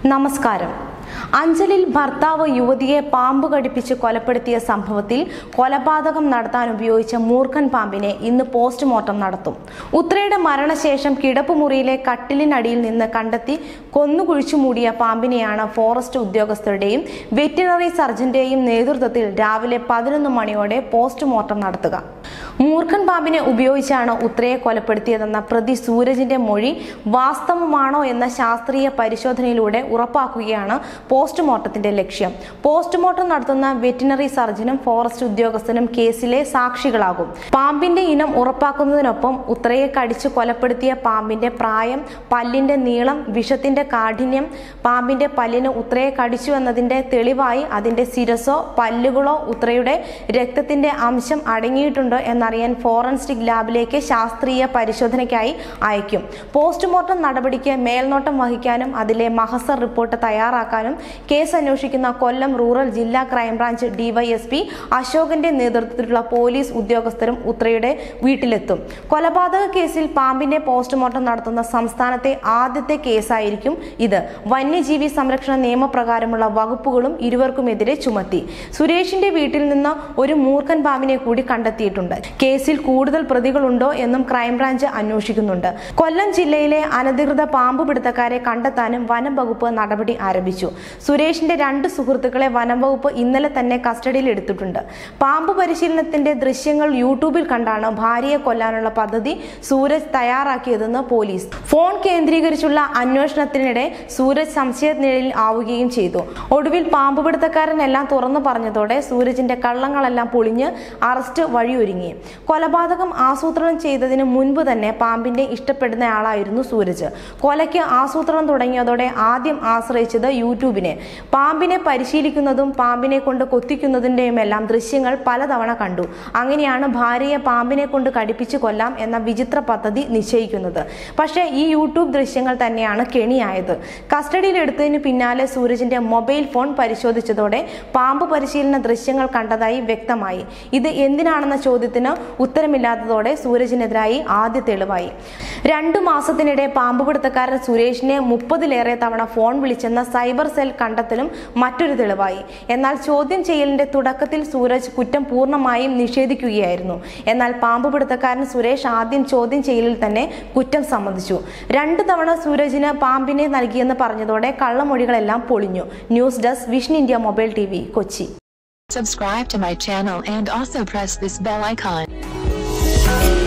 നമസ്കാരം അഞ്ചലിൽ ഭർത്താവ് യുവതിയെ പാമ്പ് കടിപ്പിച്ച് കൊലപ്പെടുത്തിയ സംഭവത്തിൽ കൊലപാതകം നടത്താൻ ഉപയോഗിച്ച മൂർഖൻ പാമ്പിനെ ഇന്ന് പോസ്റ്റ്മോർട്ടം നടത്തും ഉത്രയുടെ മരണശേഷം കിടപ്പുമുറിയിലെ കട്ടിലിനടിയിൽ നിന്ന് കണ്ടെത്തി കൊന്നുകുഴിച്ചു മൂടിയ പാമ്പിനെയാണ് ഫോറസ്റ്റ് ഉദ്യോഗസ്ഥരുടെയും വെറ്റിനറി സർജന്റെയും നേതൃത്വത്തിൽ രാവിലെ പതിനൊന്ന് മണിയോടെ പോസ്റ്റ്മോർട്ടം നടത്തുക മൂർഖൻ പാമ്പിനെ ഉപയോഗിച്ചാണ് ഉത്രയെ കൊലപ്പെടുത്തിയതെന്ന പ്രതി സൂരജിന്റെ മൊഴി വാസ്തവമാണോ എന്ന ശാസ്ത്രീയ പരിശോധനയിലൂടെ ഉറപ്പാക്കുകയാണ് പോസ്റ്റ്മോർട്ടത്തിന്റെ ലക്ഷ്യം പോസ്റ്റ്മോർട്ടം നടത്തുന്ന വെറ്റിനറി സർജനും ഫോറസ്റ്റ് ഉദ്യോഗസ്ഥനും കേസിലെ സാക്ഷികളാകും പാമ്പിന്റെ ഇനം ഉറപ്പാക്കുന്നതിനൊപ്പം ഉത്രയെ കടിച്ച് കൊലപ്പെടുത്തിയ പാമ്പിന്റെ പ്രായം പല്ലിന്റെ നീളം വിഷത്തിന്റെ കാഠിന്യം പാമ്പിന്റെ പല്ലിന് ഉത്രയെ കടിച്ചു എന്നതിന്റെ തെളിവായി അതിന്റെ ശിരസോ പല്ലുകളോ ഉത്രയുടെ രക്തത്തിന്റെ അംശം അടങ്ങിയിട്ടുണ്ടോ എന്നറിയാൻ ഫോറൻസിക് ലാബിലേക്ക് ശാസ്ത്രീയ പരിശോധനയ്ക്കായി അയക്കും പോസ്റ്റ്മോർട്ടം നടപടിക്ക് മേൽനോട്ടം വഹിക്കാനും അതിലെ മഹസർ റിപ്പോർട്ട് തയ്യാറാക്കാനും കേസ് അന്വേഷിക്കുന്ന കൊല്ലം റൂറൽ ജില്ലാ ക്രൈംബ്രാഞ്ച് ഡിവൈഎസ്പി അശോകന്റെ നേതൃത്വത്തിലുള്ള പോലീസ് ഉദ്യോഗസ്ഥരും ഉത്രയുടെ വീട്ടിലെത്തും കൊലപാതക കേസിൽ പാമ്പിന്റെ പോസ്റ്റ്മോർട്ടം നടത്തുന്ന സംസ്ഥാനത്തെ ആദ്യത്തെ കേസായിരിക്കും ഇത് വന്യജീവി സംരക്ഷണ നിയമപ്രകാരമുള്ള വകുപ്പുകളും ഇരുവർക്കുമെതിരെ ചുമത്തി സുരേഷിന്റെ വീട്ടിൽ നിന്ന് ഒരു മൂർഖൻ പാമ്പിനെ കൂടി കണ്ടെത്തിയിട്ടുണ്ട് കേസിൽ കൂടുതൽ പ്രതികളുണ്ടോ എന്നും ക്രൈംബ്രാഞ്ച് അന്വേഷിക്കുന്നുണ്ട് കൊല്ലം ജില്ലയിലെ അനധികൃത പാമ്പ് പിടുത്തക്കാരെ കണ്ടെത്താനും വനം വകുപ്പ് നടപടി ആരംഭിച്ചു സുരേഷിന്റെ രണ്ട് സുഹൃത്തുക്കളെ വനം വകുപ്പ് ഇന്നലെ തന്നെ കസ്റ്റഡിയിൽ എടുത്തിട്ടുണ്ട് പാമ്പ് പരിശീലനത്തിന്റെ ദൃശ്യങ്ങൾ യൂട്യൂബിൽ കണ്ടാണ് ഭാര്യയെ കൊല്ലാനുള്ള പദ്ധതി സൂരജ് തയ്യാറാക്കിയതെന്ന് പോലീസ് ഫോൺ കേന്ദ്രീകരിച്ചുള്ള അന്വേഷണത്തിനിടെ സൂരജ് സംശയനിഴലിൽ ആവുകയും ചെയ്തു ഒടുവിൽ പാമ്പ് പിടുത്തക്കാരനെല്ലാം തുറന്നു പറഞ്ഞതോടെ സൂരജിന്റെ കള്ളങ്ങളെല്ലാം പൊളിഞ്ഞ് അറസ്റ്റ് വഴിയൊരുങ്ങി കൊലപാതകം ആസൂത്രണം ചെയ്തതിന് മുൻപ് തന്നെ പാമ്പിന്റെ ഇഷ്ടപ്പെടുന്നയാളായിരുന്നു സൂരജ് കൊലയ്ക്ക് ആസൂത്രണം തുടങ്ങിയതോടെ ആദ്യം ആശ്രയിച്ചത് യൂട്യൂബിനെ പാമ്പിനെ പരിശീലിക്കുന്നതും പാമ്പിനെ കൊണ്ട് കൊത്തിക്കുന്നതിന്റെയുമെല്ലാം ദൃശ്യങ്ങൾ പലതവണ കണ്ടു അങ്ങനെയാണ് ഭാര്യയെ പാമ്പിനെ കൊണ്ട് കടിപ്പിച്ചു കൊല്ലാം എന്ന വിചിത്ര പദ്ധതി നിശ്ചയിക്കുന്നത് പക്ഷേ ഈ യൂട്യൂബ് ദൃശ്യങ്ങൾ തന്നെയാണ് കെണിയായത് കസ്റ്റഡിയിലെടുത്തതിന് പിന്നാലെ സൂരജിന്റെ മൊബൈൽ ഫോൺ പരിശോധിച്ചതോടെ പാമ്പ് പരിശീലന ദൃശ്യങ്ങൾ കണ്ടതായി വ്യക്തമായി ഇത് എന്തിനാണെന്ന ചോദ്യത്തിന് ഉത്തരമില്ലാത്തതോടെ സൂരജിനെതിരായി ആദ്യ തെളിവായി രണ്ടു മാസത്തിനിടെ പാമ്പ് പിടുത്തക്കാരൻ സുരേഷിനെ മുപ്പതിലേറെ തവണ ഫോൺ വിളിച്ചെന്ന സൈബർ സെൽ കണ്ടെത്തലും മറ്റൊരു തെളിവായി എന്നാൽ ചോദ്യം ചെയ്യലിന്റെ തുടക്കത്തിൽ സൂരജ് കുറ്റം പൂർണ്ണമായും നിഷേധിക്കുകയായിരുന്നു എന്നാൽ പാമ്പ് പിടുത്തക്കാരൻ സുരേഷ് ആദ്യം ചോദ്യം ചെയ്യലിൽ തന്നെ കുറ്റം സമ്മതിച്ചു രണ്ടു തവണ സൂരജിന് പാമ്പിനെ നൽകിയെന്ന് പറഞ്ഞതോടെ കള്ളമൊഴികളെല്ലാം പൊളിഞ്ഞു news desk vision India mobile T Kochi Subscribe to my channel and also press this bell icon.